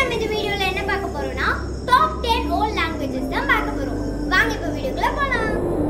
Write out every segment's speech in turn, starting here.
நம்ம இந்த வீடியோல என்ன பார்க்க போறோம்னா டாப் 10 ஓல்ட் லாங்குவேஜஸ் தான் பார்க்க போறோம் வாங்க இப்போ வீடியோக்குள்ள போலாம்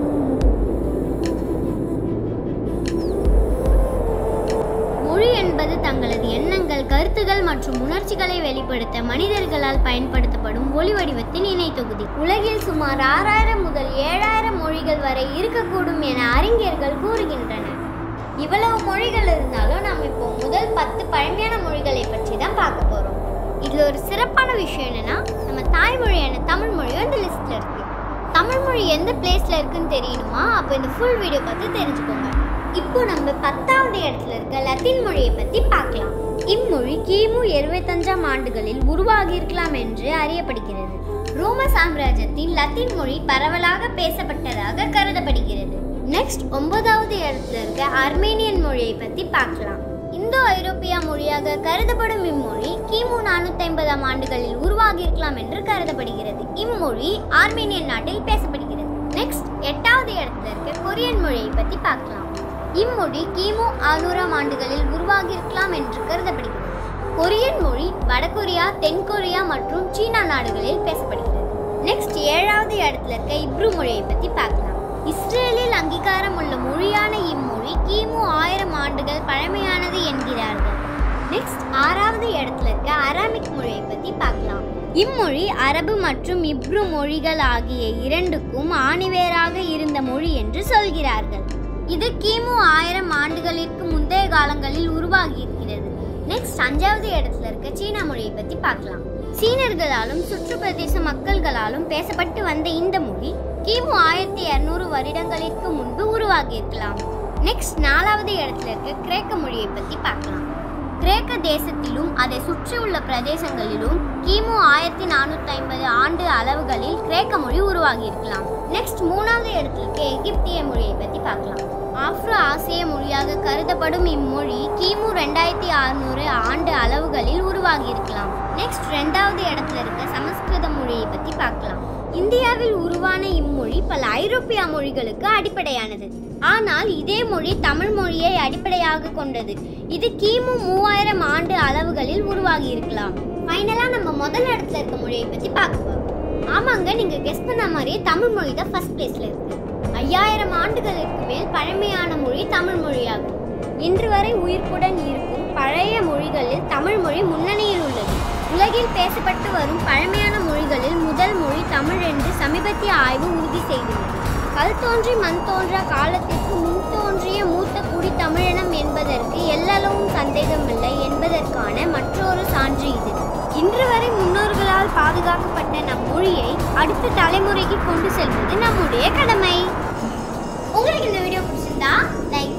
மொழி என்பது தங்களது எண்ணங்கள் கருத்துகள் மற்றும் உணர்ச்சிகளை வெளிப்படுத்த மனிதர்களால் பயன்படுத்தப்படும் ஒளி வடிவத்தின் இணை தொகுதி உலகில் சுமார் ஆறாயிரம் முதல் ஏழாயிரம் மொழிகள் வரை இருக்கக்கூடும் என அறிஞர்கள் கூறுகின்றனர் இவ்வளவு மொழிகள் இருந்தாலும் நாம் இப்போ முதல் பத்து பழமையான மொழிகளை பற்றி தான் பார்க்க போறோம் இதுல ஒரு சிறப்பான விஷயம் என்னன்னா நம்ம தாய்மொழியான தமிழ் மொழியும் இந்த லிஸ்ட்ல இருக்கு தமிழ் மொழி எந்த பிளேஸ்ல இருக்குன்னு தெரியணுமா அப்போ இந்த ஃபுல் வீடியோ பார்த்து தெரிஞ்சுக்கோங்க இப்போ நம்ம பத்தாவது இடத்துல இருக்க லத்தீன் மொழியை பத்தி பார்க்கலாம் இம்மொழி கிமு இருபத்தஞ்சாம் ஆண்டுகளில் உருவாகி இருக்கலாம் என்று அறியப்படுகிறது ரோம சாம்ராஜ்யத்தில் லத்தீன் மொழி பரவலாக பேசப்பட்டதாக கருதப்படுகிறது நெக்ஸ்ட் ஒன்பதாவது இடத்துல இருக்க அர்மேனியன் மொழியை பத்தி பார்க்கலாம் இந்தோ ஐரோப்பிய மொழியாக கருதப்படும் இம்மொழி கிமு நானூத்தி ஐம்பதாம் ஆண்டுகளில் உருவாகி இருக்கலாம் என்று கருதப்படுகிறது இம்மொழி ஆர்மேனியன் நாட்டில் பேசப்படுகிறது நெக்ஸ்ட் எட்டாவது இடத்துல இருக்க கொரியன் மொழியை பத்தி பார்க்கலாம் இம்மொழி கிமு ஆறுநூறாம் ஆண்டுகளில் உருவாகி இருக்கலாம் என்று கருதப்படுகிறது கொரியன் மொழி வடகொரியா தென்கொரியா மற்றும் சீனா நாடுகளில் பேசப்படுகிறது நெக்ஸ்ட் ஏழாவது இடத்துல இருக்க இப்ரு மொழியை பத்தி பார்க்கலாம் இஸ்ரேலில் அங்கீகாரம் உள்ள மொழியான இம்மொழி கிமு ஆயிரம் ஆண்டுகள் பழமையானது என்கிறார்கள் நெக்ஸ்ட் ஆறாவது இடத்துல இருக்க அராமிக் மொழியை பத்தி பார்க்கலாம் இம்மொழி அரபு மற்றும் இப்ரு மொழிகள் ஆகிய இரண்டுக்கும் ஆணிவேராக இருந்த மொழி என்று சொல்கிறார்கள் இது கிமு ஆயிரம் ஆண்டுகளிற்கு முந்தைய காலங்களில் உருவாகி இருக்கிறது நெக்ஸ்ட் அஞ்சாவது இடத்துல இருக்க சீனா மொழியை பத்தி பார்க்கலாம் சீனர்களாலும் சுற்றுப்பிரதேச மக்கள்களாலும் பேசப்பட்டு வந்த இந்த மொழி கிமு ஆயிரத்தி இருநூறு வருடங்களுக்கு முன்பு உருவாகி இருக்கலாம் நெக்ஸ்ட் நாலாவது இடத்துல இருக்க கிரேக்க மொழியை பத்தி பார்க்கலாம் கிரேக்க தேசத்திலும் அதை சுற்றியுள்ள பிரதேசங்களிலும் கிமு ஆயிரத்தி நானூத்தி ஐம்பது ஆண்டு அளவுகளில் கிரேக்க மொழி உருவாகி இருக்கலாம் நெக்ஸ்ட் மூணாவது இடத்துல இருக்க எகிப்திய மொழியை பத்தி பார்க்கலாம் ஆப்ரோ ஆசிய மொழியாக கருதப்படும் இம்மொழி கிமு ரெண்டாயிரத்தி அறுநூறு ஆண்டு அளவுகளில் உருவாகி இருக்கலாம் நெக்ஸ்ட் ரெண்டாவது இடத்துல இருக்க சமஸ்கிருத மொழியை பத்தி பார்க்கலாம் இந்தியாவில் உருவான இம்மொழி பல ஐரோப்பிய மொழிகளுக்கு அடிப்படையானது ஆனால் இதே மொழி தமிழ் மொழியை அடிப்படையாக கொண்டது இது கிமு மூவாயிரம் ஆண்டு அளவுகளில் உருவாகி இருக்கலாம் ஃபைனலா நம்ம முதல் இடத்துல இருக்க மொழியை பத்தி பார்க்க போறோம் ஆமாங்க நீங்க கெஸ் பண்ண மாதிரியே தமிழ் மொழி தான் ஃபர்ஸ்ட் பிளேஸ்ல இருக்கு ஐயாயிரம் ஆண்டுகளுக்கு மேல் பழமையான மொழி தமிழ் மொழியாகும் இன்று வரை உயிர்ப்புடன் இருக்கும் பழைய மொழிகளில் தமிழ் மொழி முன்னணியில் உள்ளது உலகில் பேசப்பட்டு வரும் பழமையான மொழிகளில் முதல் மொழி தமிழ் என்று சமீபத்திய ஆய்வு உறுதி செய்துள்ளது கல் தோன்றி மண் தோன்றா காலத்திற்கு முன் தோன்றிய மூத்த குடி தமிழினம் என்பதற்கு எல்லளவும் சந்தேகமில்லை என்பதற்கான மற்றொரு சான்று இது இன்று வரை முன்னோர்களால் பாதுகாக்கப்பட்ட நம் மொழியை அடுத்த தலைமுறைக்கு கொண்டு செல்வது நம்முடைய கடமை உங்களுக்கு இந்த வீடியோ பிடிச்சிருந்தா லைக்